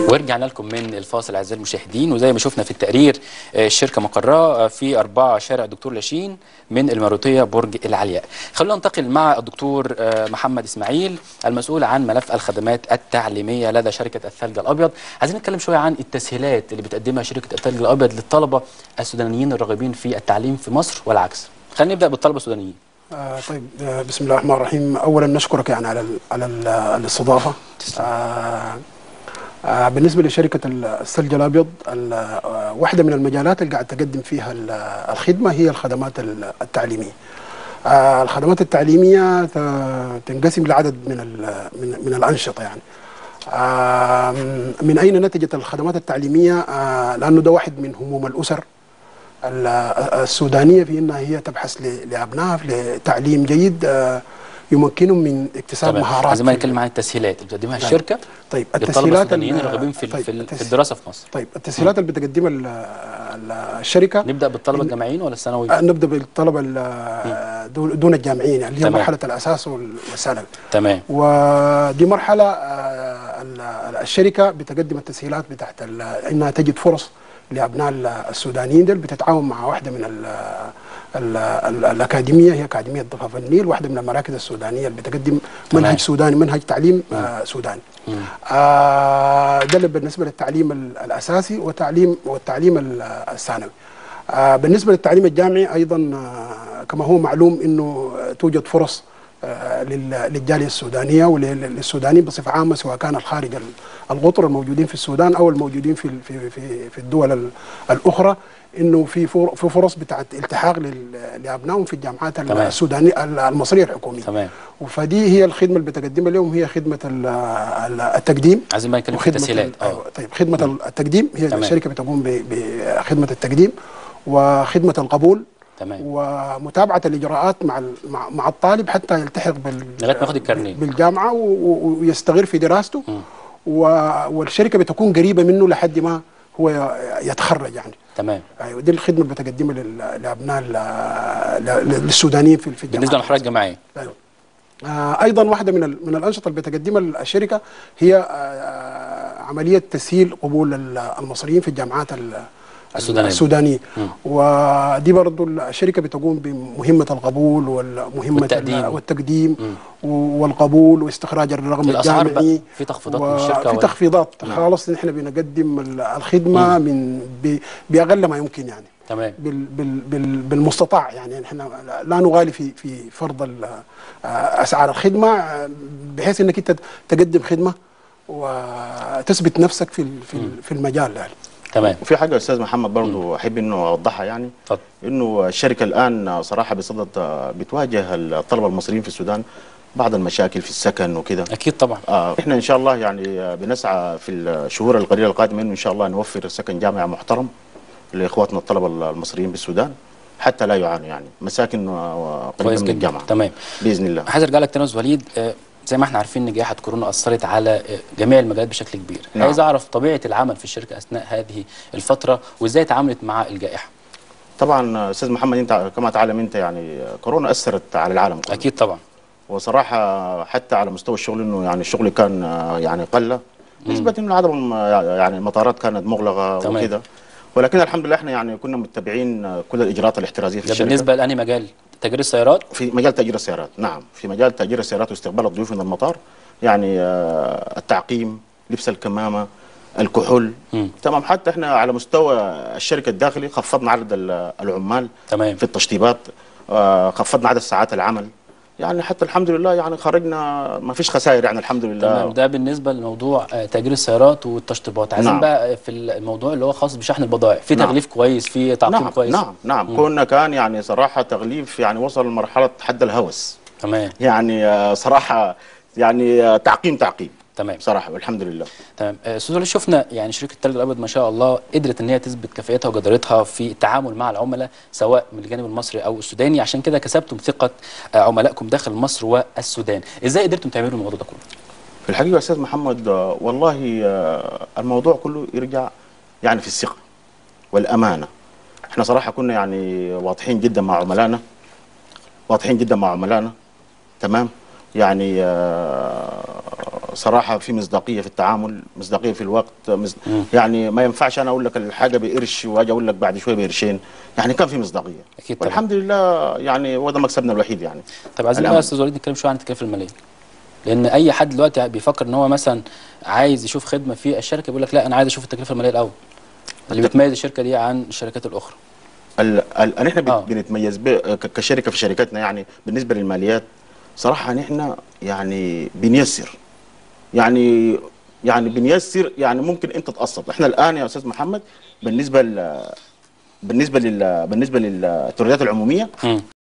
ورجعنا لكم من الفاصل اعزائي المشاهدين وزي ما شفنا في التقرير آه، الشركه مقرها في أربعة شارع الدكتور لاشين من الماروتيه برج العلياء. خلونا ننتقل مع الدكتور آه، محمد اسماعيل المسؤول عن ملف الخدمات التعليميه لدى شركه الثلج الابيض. عايزين نتكلم شويه عن التسهيلات اللي بتقدمها شركه الثلج الابيض للطلبه السودانيين الراغبين في التعليم في مصر والعكس. خلينا نبدا بالطلبه السودانيين. آه طيب آه بسم الله الرحمن الرحيم اولا نشكرك يعني على ال على ال الاستضافه آه آه بالنسبه لشركه الثلج الابيض ال- آه واحده من المجالات اللي قاعد تقدم فيها ال- الخدمه هي الخدمات ال- التعليميه آه الخدمات التعليميه ت- تنقسم لعدد من ال- من, من الانشطه يعني آه من اين نتجت الخدمات التعليميه آه لانه ده واحد من هموم الاسر ال- السودانيه في انها هي تبحث ل- لابنائها لتعليم جيد آه، يمكنهم من اكتساب تمام. مهارات عايزين بقى في- نتكلم عن التسهيلات اللي بتقدمها نعم. الشركه طيب للطلبه التسهيلات السودانيين ال- الراغبين في طيب في ال- التس- في الدراسه في مصر. طيب التسهيلات اللي بتقدمها ال- ال- الشركه نبدا بالطلبه إن- الجامعيين ولا الثانوي؟ آه، نبدا بالطلبه ال- دون دون الجامعيين يعني اللي هي تمام. مرحله الاساس وال- والثانوي تمام ودي مرحله آه، ال- الشركه بتقدم التسهيلات بتاعت ال- انها تجد فرص لابناء ال- السودانيين دول بتتعاون مع واحده من ال ال ال الاكاديميه هي اكاديميه ضفاف النيل واحده من المراكز السودانيه اللي بتقدم تمام. منهج سوداني منهج تعليم آه سوداني مم. آه ده اللي بالنسبه للتعليم ال- الاساسي والتعليم والتعليم ال- الثانوي آه بالنسبه للتعليم الجامعي ايضا آه كما هو معلوم انه توجد فرص آه، لل- للجاليه السودانيه وللسودانيين بصفه عامه سواء كان الخارج ال- القطر الموجودين في السودان او الموجودين في ال- في في, في الدول ال- الاخرى انه في فر- في فرص بتاعت التحاق لل- لابنائهم في الجامعات ال- تمام. السودانيه ال- المصريه الحكوميه تمام فدي هي الخدمه اللي بتقدمها لهم هي خدمه ال- ال- التقديم عايزين بقى نتكلم في وخدمة التسهيلات ال- اه أيوة. طيب خدمة التقديم هي تمام. الشركة بتقوم ب- بخدمة التقديم وخدمة القبول تمام ومتابعة الإجراءات مع ال- مع مع الطالب حتى يلتحق بال لغاية ما ياخد الكارنيه. بالجامعة و- و- ويستغر في دراسته مم. و- والشركة بتكون قريبة منه لحد ما هو ي- يتخرج يعني تمام أيوة دي الخدمة اللي بتقدمها لل- لأبناء ال- ل- للسودانيين في في الجامعات بالنسبه للمرحله الجامعيه أيوة. آه ايضا واحده من ال- من الانشطه اللي بتقدمها الشركه هي آه عمليه تسهيل قبول ال- المصريين في الجامعات ال- السودانية. السودانيه مم. ودي برضو الشركه بتقوم بمهمه القبول والمهمه والتقديم. والتقديم مم. والقبول واستخراج الرقم الأسعار الجامعي بقى في تخفيضات من الشركة في ولا؟ تخفيضات نعم. خالص نحن بنقدم ال- الخدمه من ب- باقل ما يمكن يعني تمام بال بال بال بالمستطاع يعني احنا لا نغالي في في فرض ال- آه، اسعار الخدمه آه، بحيث انك انت تقدم خدمه وتثبت نفسك في ال- في ال- في المجال يعني تمام وفي حاجه يا استاذ محمد برضو احب انه اوضحها يعني اتفضل انه الشركه الان صراحه بصدد بتواجه الطلبه المصريين في السودان بعض المشاكل في السكن وكده اكيد طبعا آه احنا ان شاء الله يعني آه، بنسعى في الشهور القليله القادمه انه ان شاء الله نوفر سكن جامعي محترم لاخواتنا الطلبه المصريين بالسودان حتى لا يعانوا يعني مساكن آه، قريبه كويس من جدا الجامعه تمام باذن الله عايز ارجع لك تاني يا أستاذ وليد آه، زي ما احنا عارفين ان جائحه كورونا اثرت على آه، جميع المجالات بشكل كبير نعم. عايز اعرف طبيعه العمل في الشركه اثناء هذه الفتره وازاي تعاملت مع الجائحه طبعا آه، استاذ محمد انت كما تعلم انت يعني آه، كورونا اثرت على العالم كله اكيد طبعا وصراحة حتى على مستوى الشغل انه يعني الشغل كان آه، يعني قل نسبة انه عدد الم- يعني المطارات كانت مغلقة تمام. وكذا ولكن الحمد لله احنا يعني كنا متبعين آه، كل الاجراءات الاحترازية في ده الشركة بالنسبه لانهي مجال تجري السيارات في مجال تأجير السيارات نعم في مجال تأجير السيارات واستقبال الضيوف من المطار يعني آه، التعقيم لبس الكمامة الكحول مم. تمام حتى احنا على مستوى الشركة الداخلي خفضنا عدد ال- العمال تمام في التشطيبات آه، خفضنا عدد ساعات العمل يعني حتى الحمد لله يعني خرجنا ما فيش خسائر يعني الحمد لله تمام ده بالنسبه لموضوع آه، تأجير السيارات والتشطيبات عايزين نعم. بقى في الموضوع اللي هو خاص بشحن البضائع في نعم. تغليف كويس في تعقيم نعم كويس نعم نعم كنا كان يعني صراحة تغليف يعني وصل لمرحلة حد الهوس تمام يعني آه، صراحة يعني آه، تعقيم تعقيم تمام بصراحة والحمد لله تمام آه، استاذ وليد شفنا يعني شركه التلج الابيض ما شاء الله قدرت ان هي تثبت كفاءتها وجدارتها في التعامل مع العملاء سواء من الجانب المصري او السوداني عشان كده كسبتم ثقه آه، عملائكم داخل مصر والسودان ازاي قدرتم تعملوا الموضوع ده كله في الحقيقة يا أستاذ محمد آه، والله آه، الموضوع كله يرجع يعني في الثقة والأمانة احنا صراحة كنا يعني واضحين جدا مع عملائنا واضحين جدا مع عملائنا تمام يعني آه، صراحه في مصداقيه في التعامل مصداقيه في الوقت مصد... يعني ما ينفعش انا اقول لك الحاجه بقرش واجي اقول لك بعد شويه بقرشين يعني كان في مصداقيه أكيد طبعاً. والحمد لله يعني هو ده مكسبنا الوحيد يعني طب عايزين بقى الأمل. يا استاذ وليد نتكلم شويه عن التكلفه الماليه لان اي حد دلوقتي بيفكر ان هو مثلا عايز يشوف خدمه في الشركه بيقول لك لا انا عايز اشوف التكلفه الماليه الاول اللي بتميز الشركه دي عن الشركات الاخرى ال... ال... نحن بن- آه. بنتميز ب... ك- كشركه في شركاتنا يعني بالنسبه للماليات صراحه نحن يعني بنيسر يعني يعني بنيسر يعني ممكن انت تقسط احنا الان يا استاذ محمد بالنسبه ل... بالنسبه لل بالنسبه للتوريدات العموميه مم.